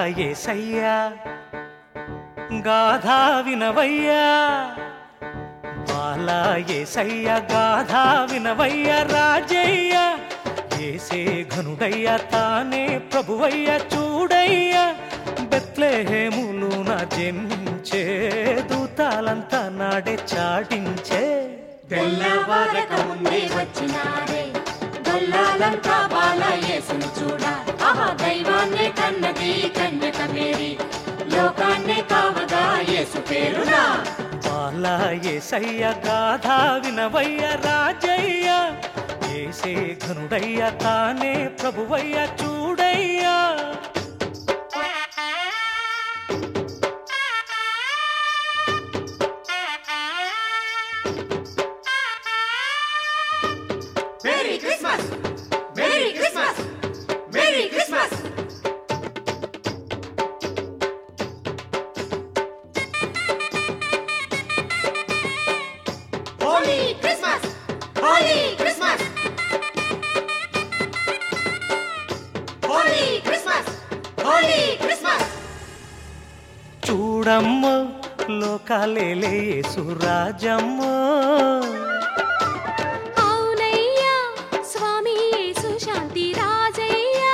ఏసయ్యా గాథా వినవయ్యా బాలా ఏసయ్య గాథా వినవయ్య రాజయ్య ఏసే ఘనుడయ్య తానే ప్రభువయ్య చూడయ్య బెత్లెహేములున జన్మించే దూతాలంతా నాడే చాటించే తెల్లవారక ముందే వచ్చినారే గొల్లాలంతా బాల యేసును చూడ ఆహా దైవాన్నే కన్నది కన్యక మేరీ లోకాన్నే కావగా యేసు పేరునా బాలా ఏసయ్య గాథా వినవయ్య రాజయ్య ఏసే ఘనుడయ్య తానే ప్రభువయ్య చూడయ్యా merry Christmas merry Christmas merry Christmas holy Christmas holy Christmas holy Christmas holy Christmas చూడమ్మ లోకాలేలే యేసురాజమ్మ అవునయ్యా స్వామి యేసు శాంతి రాజయ్యా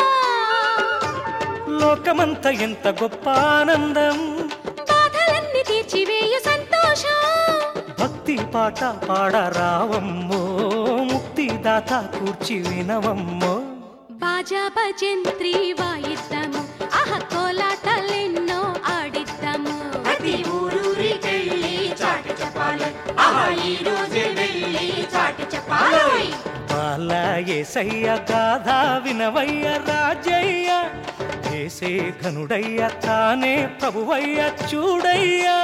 లోకమంత ఎంత గొప్ప ఆనందం బాధలన్నీ తీర్చివేయు సంతోషం భక్తి పాట పాడరావమ్మో ముక్తిదాత కూర్చి వినవమ్మో బాజా భజంత్రి వాయిద్దాము ఆహ కోలాటలెన్నో ఆడిద్దాము ప్రతి ఊరూరికెళ్ళి చాటి చెప్పాలి ఆహా ఈ రోజే వెళ్ళి చాటి చెప్పాలి బాల ఏసయ్య గాథా వినవయ్య రాజయ్య ఏసే ఘనుడయ్య తానే ప్రభువయ్య చూడయ్యా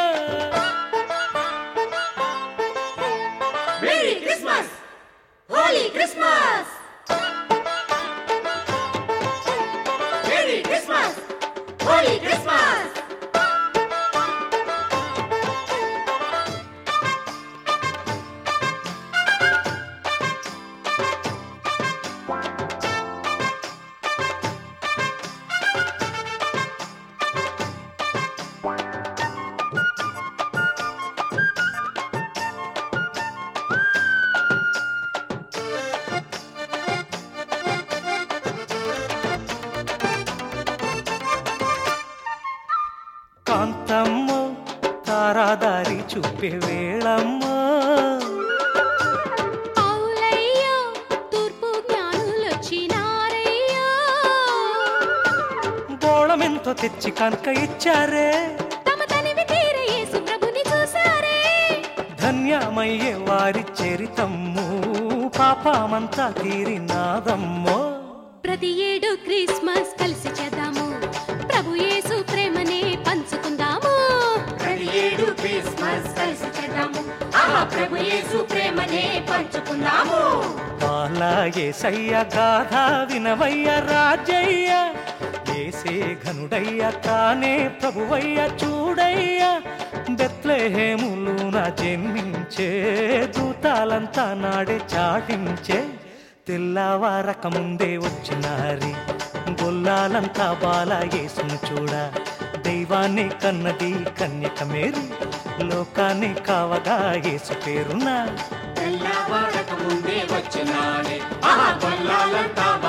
merry Christmas holy Christmas merry Christmas holy Christmas కాంతమ్మ తారాదారి చూపే వేళమ్మ అవులయ్యో తూర్పు జ్ఞానులొచ్చినారయ్యో బోళమెంతో తెచ్చి కనుక ఇచ్చారే తమ తనివి తీర యేసు ప్రభుని చూసారే ధన్యమయ్యే వారి చరితమ్ము పాపమంతా తీరినాదమ్మో ప్రతి ఏడు క్రిస్మస్ కలిసి చేద్దాము ప్రభు యేసు ప్రేమనే పంచుకుందాము ప్రతి ఏడు క్రిస్మస్ కలిసి చేద్దాము ఆహా ప్రభు యేసు ప్రేమనే పంచుకుందాము బాల ఏసయ్య గాథా వినవయ్య రాజయ్య ఏసే ఘనుడయ్య తానే ప్రభువయ్య చూడయ్య బెత్లెహేములున జన్మించే దూతాలంతా నాడే చాటించే తెల్లవారక ముందే వచ్చినారి గొల్లాలంతా బాల యేసును చూడ దైవాన్ని కన్నది కన్యక మేరీ లోకాన్ని కావగా యేసు పేరునా తెల్లవారక ముందే వచ్చినాడే ఆహా గొల్లాలంతా